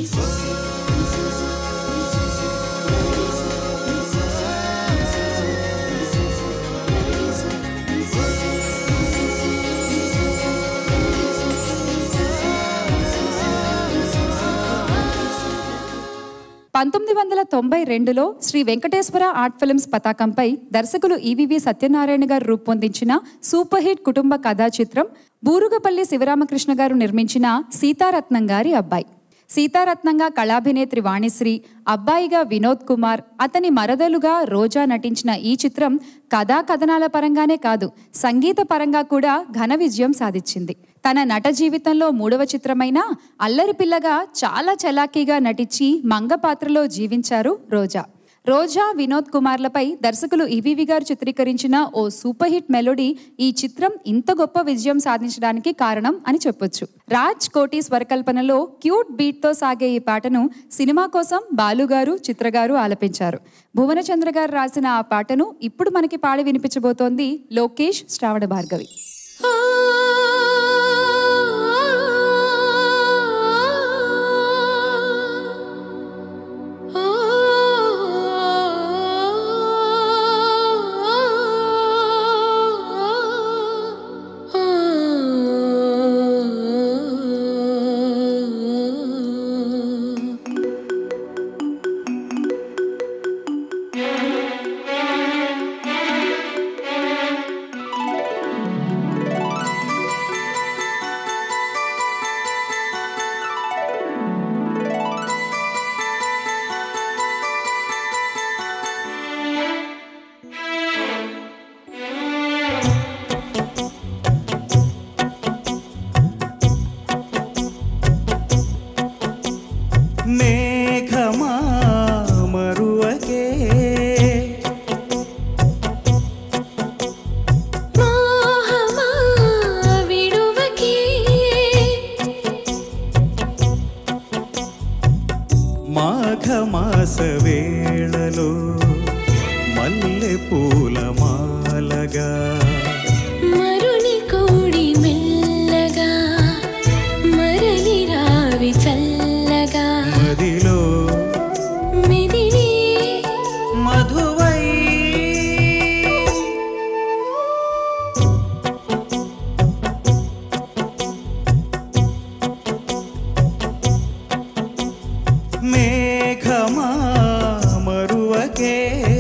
పంతొమ్మిది వందల తొంభై రెండులో శ్రీ వెంకటేశ్వర ఆర్ట్ ఫిల్మ్స్ పతాకంపై దర్శకులు ఈవివి సత్యనారాయణ గారు రూపొందించిన సూపర్ హిట్ కుటుంబ కథా చిత్రం బూరుగపల్లి శివరామకృష్ణ గారు నిర్మించిన సీతారత్నం గారి అబ్బాయి సీతారత్నంగా కళాభినేత్రి వాణిశ్రీ అబ్బాయిగా వినోద్ కుమార్ అతని మరదలుగా రోజా నటించిన ఈ చిత్రం కథా కథనాల పరంగానే కాదు సంగీత పరంగా కూడా ఘన విజయం సాధించింది తన నట జీవితంలో మూడవ చిత్రమైన అల్లరి పిల్లగా చాలా చలాకీగా నటించి మంగ పాత్రలో జీవించారు రోజా రోజా వినోద్ కుమార్లపై దర్శకులు ఈవీవి గారు చిత్రీకరించిన ఓ సూపర్ హిట్ మెలోడీ ఈ చిత్రం ఇంత గొప్ప విజయం సాధించడానికి కారణం అని చెప్పొచ్చు రాజ్ కోటి స్వరకల్పనలో క్యూట్ బీట్తో సాగే ఈ పాటను సినిమా కోసం బాలుగారు చిత్రగారు ఆలపించారు భువనచంద్ర గారు రాసిన ఆ పాటను ఇప్పుడు మనకి పాడి వినిపించబోతోంది లోకేష్ శ్రావణ భార్గవి ಮೇಘಮಾ ಮರುವಗೆ మోహమా విడువకే మాఘ మాస వేళలో మల్లె పూల మాలగా మరుని కోడి మెల్లగా మరలి రావి చల్లగా మదిలో మిదిని మధువై ಮೇಘಮಾ ಮರುವಗೆ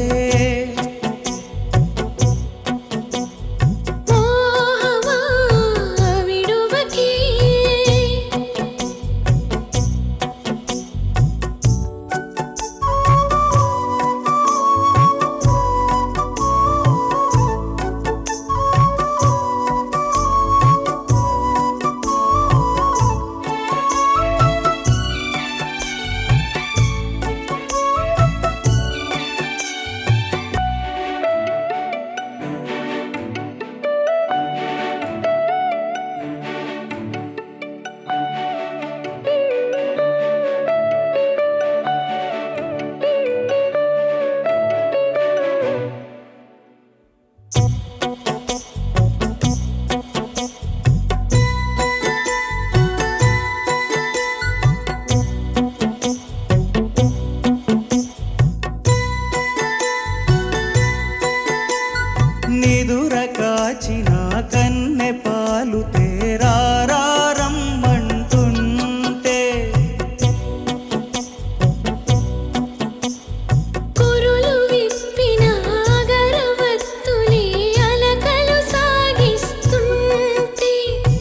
మోహమా విడువకే నిదుర కాచిన కన్నె పాలు తేరారమ్మంటుంటే కురులు విప్పిన అగరవత్తులే అలకలు సాగిస్తుంటే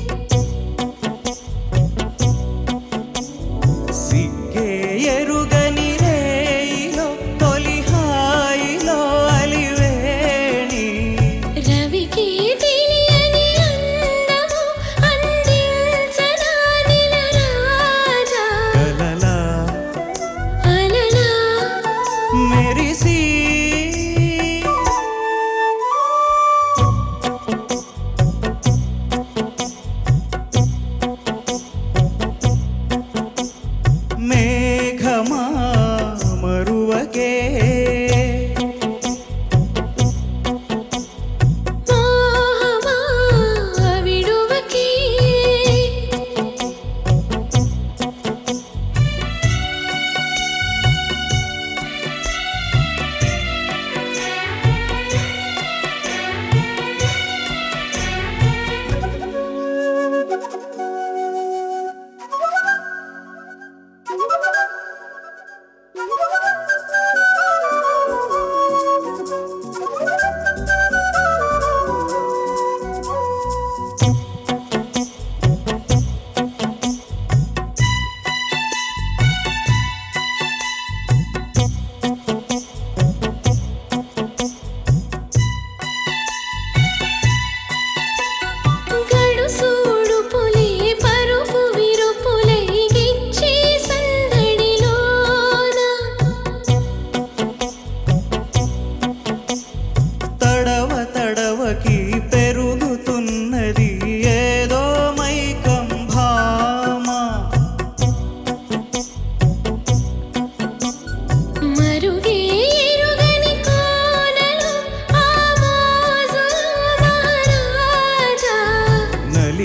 సిగ్గే ఎరుగని రేయిలో తొలి హాయిలో అలివేణి రవికి తెలియని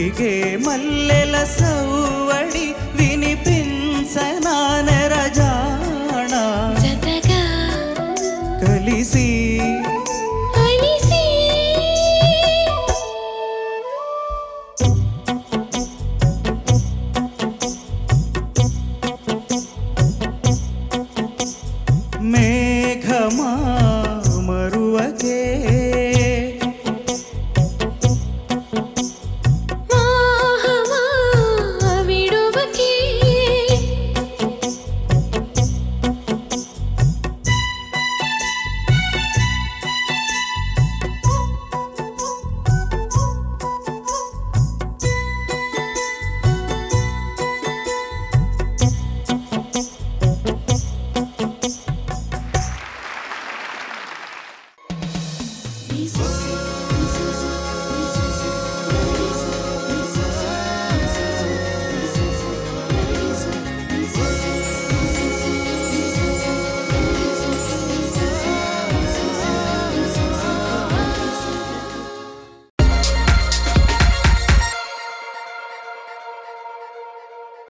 ఒదిగే మల్లెల సౌ